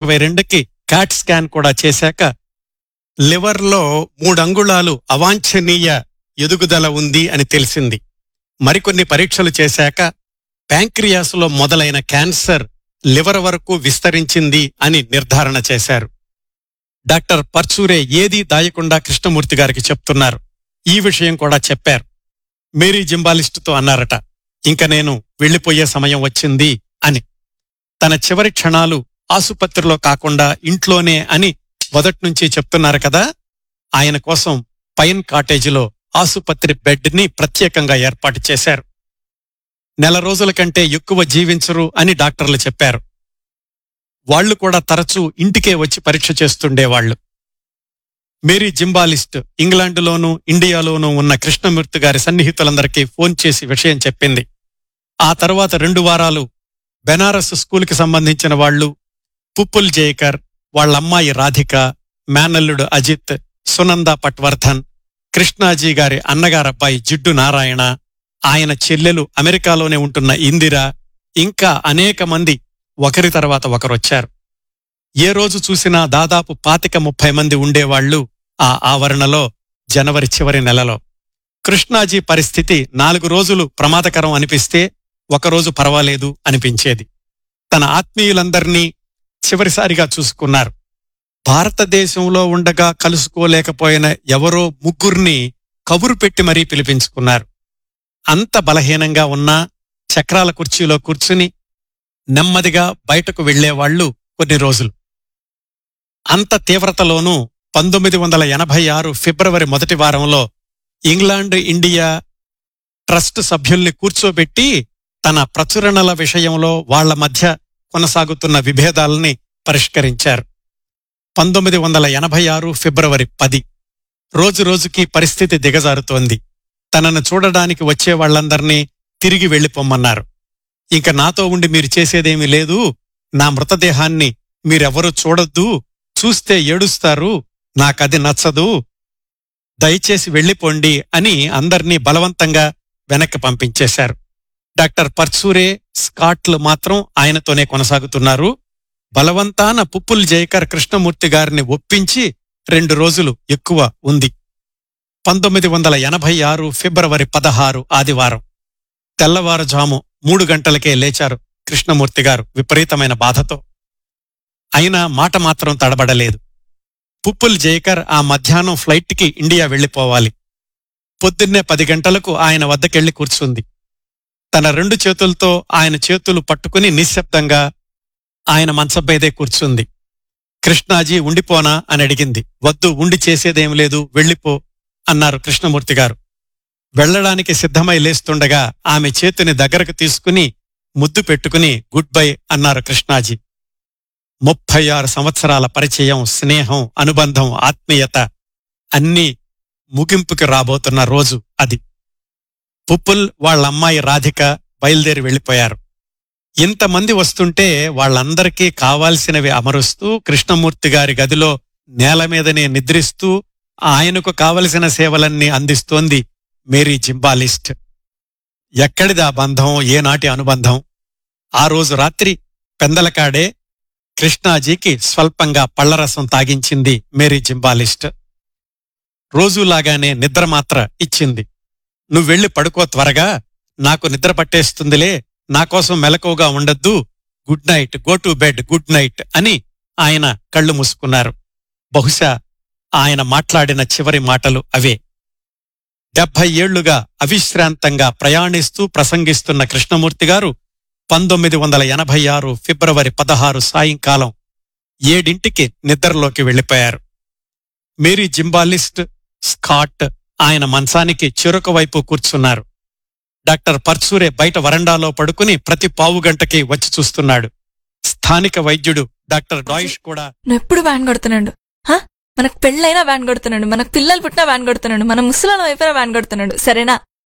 ఇరవై రెండుకి cot scan కూడా చేశాక లివర్లో మూడు అంగుళాలు అవాంఛనీయ ఎదుగుదల ఉంది అని తెలిసింది మరికొన్ని పరీక్షలు చేశాక ప్యాంక్రియాస్లో మొదలైన క్యాన్సర్ లివర్ వరకు విస్తరించింది అని నిర్ధారణ చేశారు డాక్టర్ పర్చూరే ఏదీ దాయకుండా కృష్ణమూర్తి గారికి చెప్తున్నారు ఈ విషయం కూడా చెప్పారు మేరీ జింబాలిస్టుతో అన్నారట ఇంక నేను వెళ్ళిపోయే సమయం వచ్చింది అని తన చివరి క్షణాలు ఆసుపత్రిలో కాకుండా ఇంట్లోనే అని మొదట్నుంచి చెప్తున్నారు కదా ఆయన కోసం పైన్ కాటేజీలో ఆసుపత్రి బెడ్ ని ప్రత్యేకంగా ఏర్పాటు చేశారు నెల రోజుల కంటే ఎక్కువ జీవించరు అని డాక్టర్లు చెప్పారు వాళ్లు కూడా తరచూ ఇంటికే వచ్చి పరీక్ష చేస్తుండేవాళ్లు మేరీ జింబాలిస్ట్ ఇంగ్లాండులోనూ ఇండియాలోనూ ఉన్న కృష్ణమూర్తి గారి సన్నిహితులందరికీ ఫోన్ చేసి విషయం చెప్పింది ఆ తర్వాత రెండు వారాలు బెనారస్ స్కూల్కి సంబంధించిన వాళ్ళు పుప్పుల్ జయకర్ వాళ్ళమ్మాయి రాధిక మేనల్లుడు అజిత్ సునంద పట్వర్ధన్ కృష్ణాజీ గారి అన్నగారబ్బాయి జిడ్డు నారాయణ ఆయన చెల్లెలు అమెరికాలోనే ఉంటున్న ఇందిర ఇంకా అనేక మంది ఒకరి తర్వాత ఒకరొచ్చారు ఏ రోజు చూసినా దాదాపు పాతిక ముప్పై మంది ఉండేవాళ్లు ఆ ఆవరణలో జనవరి చివరి నెలలో కృష్ణాజీ పరిస్థితి నాలుగు రోజులు ప్రమాదకరం అనిపిస్తే ఒకరోజు పర్వాలేదు అనిపించేది తన ఆత్మీయులందర్నీ చివరిసారిగా చూసుకున్నారు భారతదేశంలో ఉండగా కలుసుకోలేకపోయిన ఎవరో ముగ్గుర్ని కబురు పెట్టి మరీ పిలిపించుకున్నారు అంత బలహీనంగా ఉన్నా చక్రాల కుర్చీలో కూర్చుని నెమ్మదిగా బయటకు వెళ్లేవాళ్లు కొన్ని రోజులు అంత తీవ్రతలోనూ పంతొమ్మిది వందల ఎనభై ఆరు ఫిబ్రవరి మొదటి వారంలో ఇంగ్లాండ్ ఇండియా ట్రస్ట్ సభ్యుల్ని కూర్చోబెట్టి తన ప్రచురణల విషయంలో వాళ్ల మధ్య కొనసాగుతున్న విభేదాలని పరిష్కరించారు పంతొమ్మిది వందల ఎనభై ఆరు ఫిబ్రవరి పది రోజు రోజుకి పరిస్థితి దిగజారుతోంది తనను చూడడానికి వచ్చే వాళ్లందర్నీ తిరిగి వెళ్ళిపోమ్మన్నారు ఇంక నాతో ఉండి మీరు చేసేదేమీ లేదు నా మృతదేహాన్ని మీరెవరూ చూడొద్దు చూస్తే ఏడుస్తారు నాకది నచ్చదు దయచేసి వెళ్ళిపోండి అని అందర్నీ బలవంతంగా వెనక్కి పంపించేశారు డాక్టర్ పర్సూరే స్కాట్లు మాత్రం ఆయనతోనే కొనసాగుతున్నారు బలవంతాన పుప్పుల్ జయకర్ కృష్ణమూర్తి గారిని ఒప్పించి రెండు రోజులు ఎక్కువ ఉంది పంతొమ్మిది వందల ఎనభై ఆరు ఫిబ్రవరి పదహారు ఆదివారం తెల్లవారుజాము మూడు గంటలకే లేచారు కృష్ణమూర్తి గారు విపరీతమైన బాధతో అయినా మాట మాత్రం తడబడలేదు పుప్పుల్ జయకర్ ఆ మధ్యాహ్నం ఫ్లైట్కి ఇండియా వెళ్లిపోవాలి పొద్దున్నే పది గంటలకు ఆయన వద్దకెళ్లి కూర్చుంది తన రెండు చేతులతో ఆయన చేతులు పట్టుకుని నిశ్శబ్దంగా ఆయన మంచబ్బైదే కూర్చుంది కృష్ణాజీ ఉండిపోనా అని అడిగింది వద్దు ఉండి చేసేదేం లేదు వెళ్ళిపో అన్నారు కృష్ణమూర్తి గారు వెళ్లడానికి సిద్ధమై లేస్తుండగా ఆమె చేతిని దగ్గరకు తీసుకుని ముద్దు పెట్టుకుని గుడ్ బై అన్నారు కృష్ణాజీ ముప్పై ఆరు సంవత్సరాల పరిచయం స్నేహం అనుబంధం ఆత్మీయత అన్నీ ముగింపుకి రాబోతున్న రోజు అది పుప్పుల్ వాళ్ళ అమ్మాయి రాధిక బయలుదేరి వెళ్లిపోయారు ఇంతమంది వస్తుంటే వాళ్ళందరికీ కావాల్సినవి అమరుస్తూ కృష్ణమూర్తి గారి గదిలో నేల మీదనే నిద్రిస్తూ ఆయనకు కావలసిన సేవలన్నీ అందిస్తోంది మేరీ జింబాలిస్ట్ ఎక్కడిదా బంధం ఏనాటి అనుబంధం ఆ రోజు రాత్రి పెందలకాడే కృష్ణాజీకి స్వల్పంగా పళ్లరసం తాగించింది మేరీ జింబాలిస్ట్ రోజులాగానే నిద్ర మాత్ర ఇచ్చింది నువ్వెళ్ళి పడుకో త్వరగా నాకు నిద్ర పట్టేస్తుందిలే నా కోసం మెలకువగా ఉండద్దు good night go to bed good night అని ఆయన కళ్ళు మూసుకున్నారు బహుశా ఆయన మాట్లాడిన చివరి మాటలు అవే డెబ్భై ఏళ్లుగా అవిశ్రాంతంగా ప్రయాణిస్తూ ప్రసంగిస్తున్న కృష్ణమూర్తి గారు పంతొమ్మిది వందల ఎనభై ఆరు ఫిబ్రవరి పదహారు సాయంకాలం ఏడింటికి నిద్రలోకి వెళ్లిపోయారు మేరీ జింబాలిస్ట్ స్కాట్ ఆయన మంచానికి చెరొక వైపు కూర్చున్నారు డాక్టర్ పర్సూరే బయట వరండాలో పడుకుని ప్రతి పావు గంటకి వచ్చి చూస్తున్నాడు స్థానిక వైద్యుడు డాక్టర్ డాయిష్ కూడా నువ్వు ఎప్పుడు వ్యాన్ కొడుతున్నాడు హా? మనకు పెళ్ళైనా వ్యాన్ కొడుతున్నాడు మనకు పిల్లలు పుట్టినా వ్యాన్ కొడుతున్నాడు మన ముసలాలం అయిపోయినా వ్యాన్ కొడుతున్నాడు సరేనా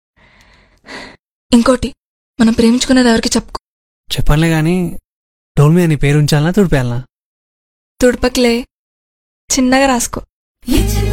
ఇంకోటి మనం ప్రేమించుకున్నది ఎవరికి చెప్పుకో చెప్పనులే గాని డోల్ మీద నీ పేరు ఉంచాలనా తుడిపేయాలనా తుడపకిలే చిన్నగా రాసుకో